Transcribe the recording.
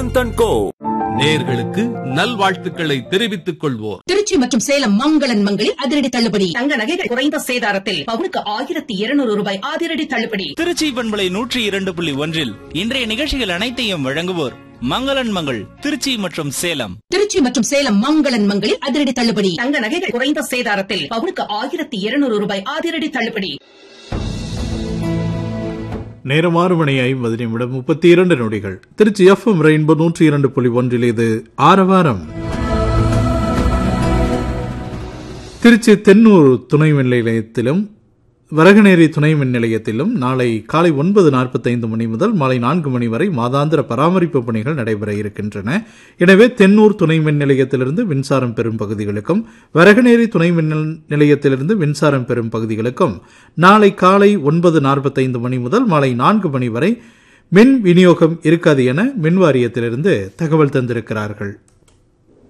கோ நேர்களுக்கு நல்வாழ்த்துக்களை தெரிவித்துக் கொள்வோர் திருச்சி மற்றும் சேலம் மங்களன் மங்களில் அதிரடி தள்ளுபடி தங்க நகைகள் குறைந்த சேதாரத்தில் பவுனுக்கு ஆயிரத்தி இருநூறு ரூபாய் அதிரடி தள்ளுபடி திருச்சி பண்பலை நூற்றி இரண்டு புள்ளி ஒன்றில் இன்றைய நிகழ்ச்சிகள் அனைத்தையும் வழங்குவோர் மங்களன் மங்கள் திருச்சி மற்றும் சேலம் திருச்சி மற்றும் சேலம் மங்களன் மங்களில் அதிரடி தள்ளுபடி தங்க நகைகள் குறைந்த சேதாரத்தில் பவுனுக்கு ஆயிரத்தி இருநூறு ரூபாய் அதிரடி தள்ளுபடி நேரம் ஆறு மணி ஐம்பது நிமிடம் முப்பத்தி இரண்டு நொடிகள் திருச்சி எஃப்எம் ரெயின்போ நூற்றி இரண்டு புள்ளி ஒன்றில் இது ஆரவாரம் திருச்சி தென்னூர் துணை மின் நிலையத்திலும் வரகநேரி துணை மின் நிலையத்திலும் நாளை காலை ஒன்பது நாற்பத்தைந்து மணி முதல் மாலை நான்கு மணி வரை மாதாந்திர பராமரிப்பு பணிகள் நடைபெற இருக்கின்றன எனவே தென்னூர் துணை மின் நிலையத்திலிருந்து மின்சாரம் பெறும் பகுதிகளுக்கும் வரகநேரி துணை மின் நிலையத்திலிருந்து மின்சாரம் பெறும் பகுதிகளுக்கும் நாளை காலை ஒன்பது நாற்பத்தைந்து மணி முதல் மாலை நான்கு மணி வரை மின் விநியோகம் இருக்காது என மின் வாரியத்திலிருந்து தகவல் தந்திருக்கிறார்கள்